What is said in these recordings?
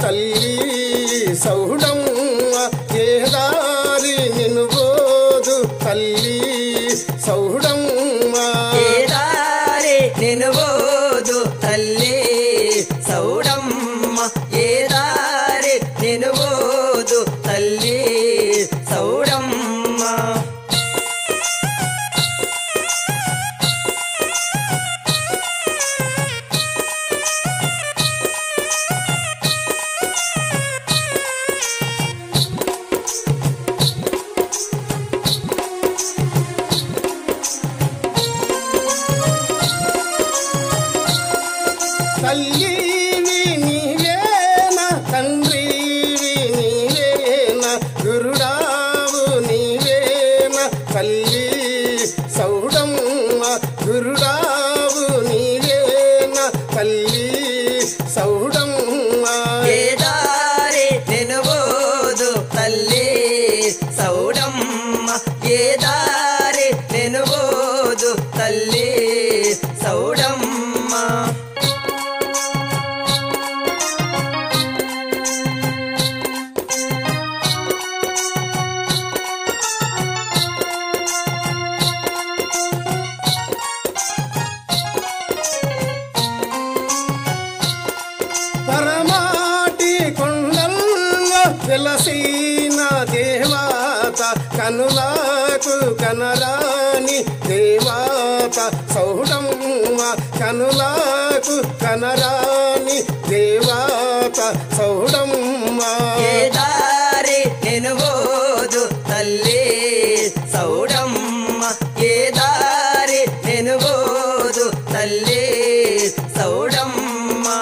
తల్లి సౌడమ్మ ఏ దారి నిన్ను పోదు తల్లి సౌడమ్మ ఏ దారి నినుబోదు తల్లి సౌడమ్మ ఏ దారి నినుబోదు తల్లి సౌడమ్మ తల్లివి నీవేన తండ్రివి నీవేన గురుడావు నీవేన తల్లి సౌడమ్మ గురుడావు నీవేన తల్లి సౌడమ్మ ఏ దారి నినుబోదు తల్లి సౌడమ్మ ఏ దారి నినుబోదు తల్లి సౌడమ్మ పరమాటి కొండల్లో వెలసిన దేవాత కనులకు కనరాని దేవాత సౌడమ్మ కనులకు కనరాని దేవాత సౌడమ్మ ఏ దారి నినుబోదు తల్లి సౌడమ్మ ఏ దారి నినుబోదు తల్లి సౌడమ్మ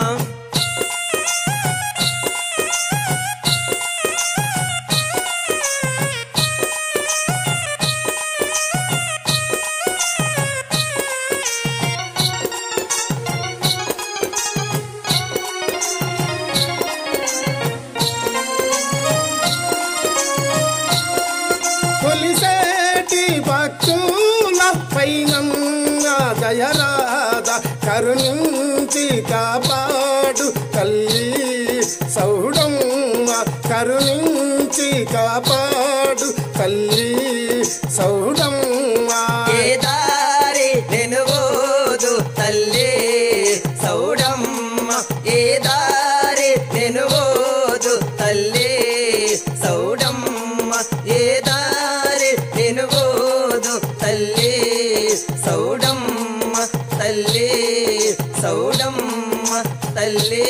కొలిసేటి భక్తుల పైన దయరాద కరుణించి కాపాడు తల్లి సౌడమ్మ కరుణించి కాపాడు తల్లి సౌడమ్మ ఏ దారి నినుబోదు తల్లి సౌడమ్మ ఏ దారి నినుబోదు తల్లి సౌడమ్మ ఏ దారి నినుబోదు తల్లి సౌడమ్మ తల్లి సౌడమ్మ తల్లి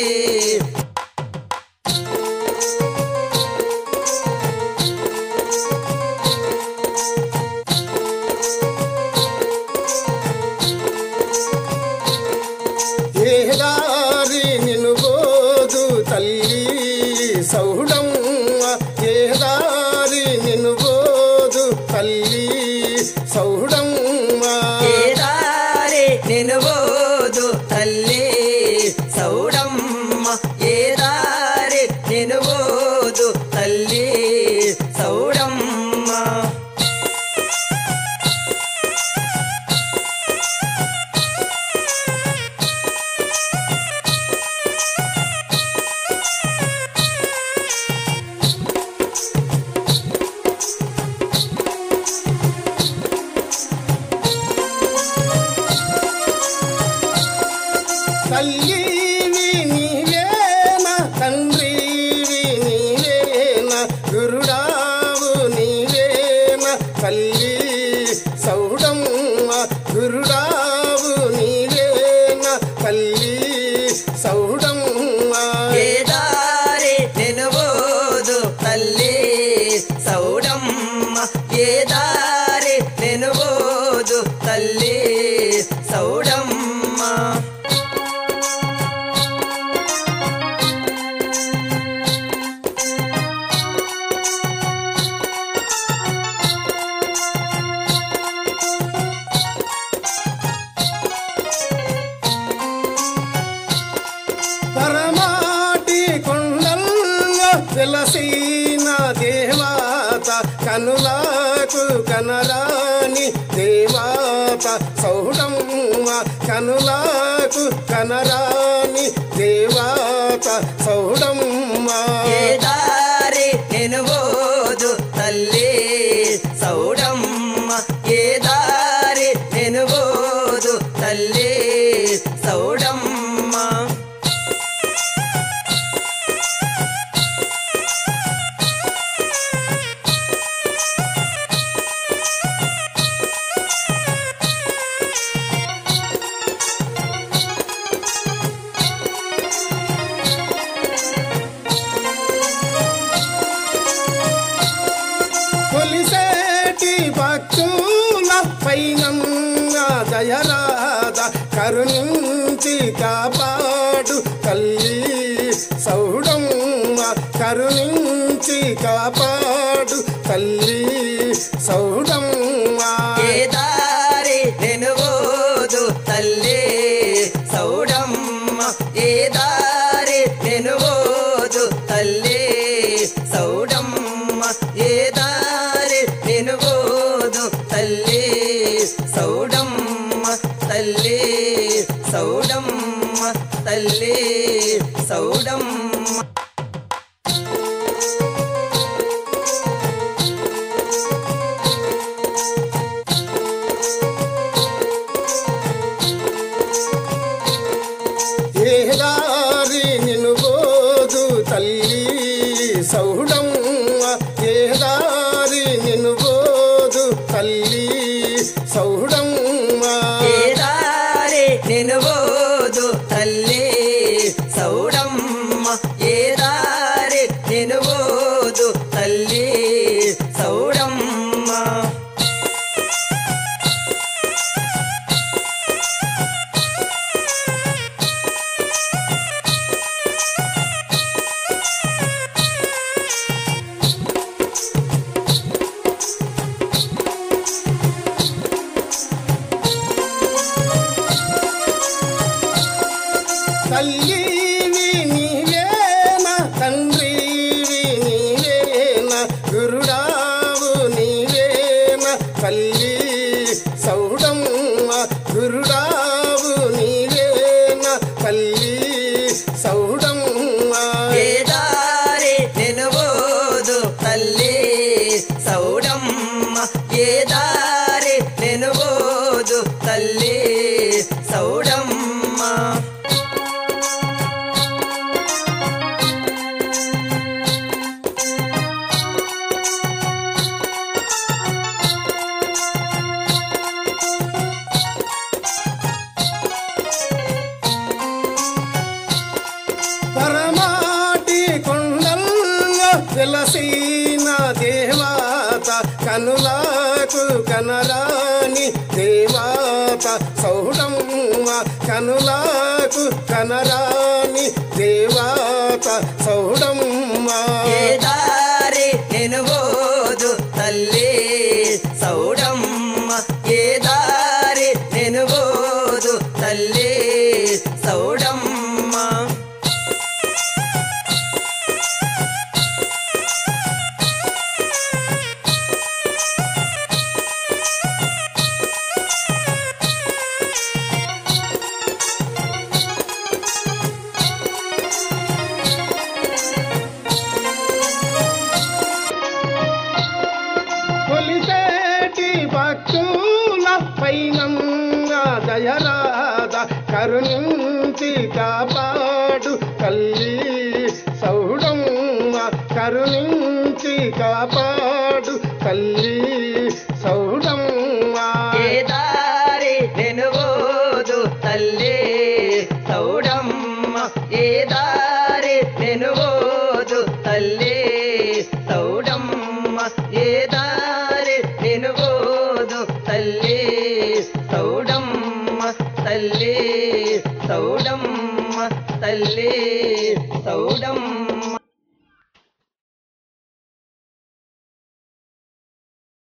ఏ దారి నిన్ను పోదు తల్లి సౌడమ్మ ఏ దారి నిన్ను పోదు తల్లి సౌడమ్మ ఏ దారి నినుబోదు తల్లి సౌడమ్మ ఏ దారి నినుబోదు తల్లి సౌడమ్మ తల్లివి నీవేన తండ్రివి నీవేన గురుడావు నీవేన తల్లి సౌడమ్మ గురుడావు నీవేన తల్లి సౌడమ్మ ఏ దారి నినుబోదు తల్లి సౌడమ్మ ఏ దారి నినుబోదు తల్లి సౌడమ్మ పరమాటి కొండల్లో వెలసిన దేవాత కనులకు కనరాని దేవాత సౌడమ్మ కనులకు కనరాని దేవాత సౌడమ్మ కరుణించి కాపాడు తల్లి సౌడమ్మ కరుణించి కాపాడు తల్లి సౌడమ్మ ఏ దారి నెనువోదు తల్లి సౌడమ్మ ఏ దారి నెనువోదు తల్లి సౌడమ్మ ఏ దారి నెనువోదు తల్లి సౌడమ్మ తల్లి సౌడమ్మ తల్లి సౌడమ్మ ఏ దారి నిన్ను బోదు తల్లి సౌడమ్మ ఏ దారి నిన్ను బోదు తల్లి సౌడమ్మ ఏ దారి నెనువోదు తల్లి సౌడమ్మ ఏ దారి నెనువోదు తల్లి సౌడమ్మ తల్లివి నీవేన తండ్రివి నీవేన గురుడావు నీవేన తల్లి సౌడమ్మ గురుడావు నీవేన తల్లి సౌడమ్మ ఏ దారి నెనువోదు తల్లి సౌడమ్మ ఏ దారి నెనువోదు తల్లి సౌడమ్మ పరమాటి కొండల్లో వెలసిన దేవాత కనులకు కనరాని దేవాత సౌడమ్మ కనులకు కనరాని దేవాత సౌడమ్మ ఏ దారి నెనువోదు తల్లి సౌడమ్మ ఏ దారి నెనువోదు తల్లి సౌడమ్మ కొలిసేటి భక్తుల పైన దయరాద కరుణించి